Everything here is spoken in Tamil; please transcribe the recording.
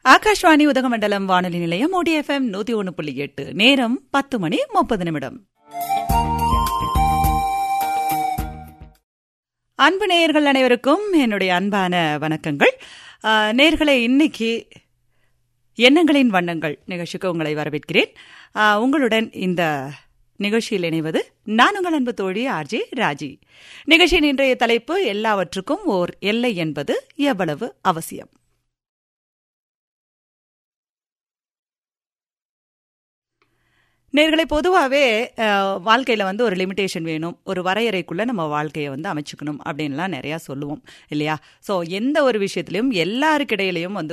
ஆகாஷ்வாணி உதகமண்டலம் வானொலி நிலையம் ஓடி எஃப்எம் நூத்தி ஒன்று புள்ளி எட்டு நேரம் பத்து மணி முப்பது நிமிடம் அன்பு நேயர்கள் அனைவருக்கும் என்னுடைய அன்பான வணக்கங்கள் ஆஹ், நேயர்களே இன்னைக்கு எண்ணங்களின் வண்ணங்கள் நிகழ்ச்சிக்கு உங்களை வரவேற்கிறேன் ஆஹ், உங்களுடன் இந்த நிகழ்ச்சியில் இணைவது நான் உங்கள் அன்பு தோழி ஆர்ஜே ராஜி நிகழ்ச்சியின் இன்றைய தலைப்பு எல்லாவற்றுக்கும் ஓர் எல்லை என்பது எவ்வளவு அவசியம் நேர்களை பொதுவாகவே வாழ்க்கையில் வந்து ஒரு லிமிட்டேஷன் வேணும் ஒரு வரையறைக்குள்ளே நம்ம வாழ்க்கையை வந்து அமைச்சுக்கணும் அப்படின்லாம் நிறையா சொல்லுவோம் இல்லையா ஸோ எந்த ஒரு விஷயத்துலையும் எல்லாருக்கிடையிலையும் வந்து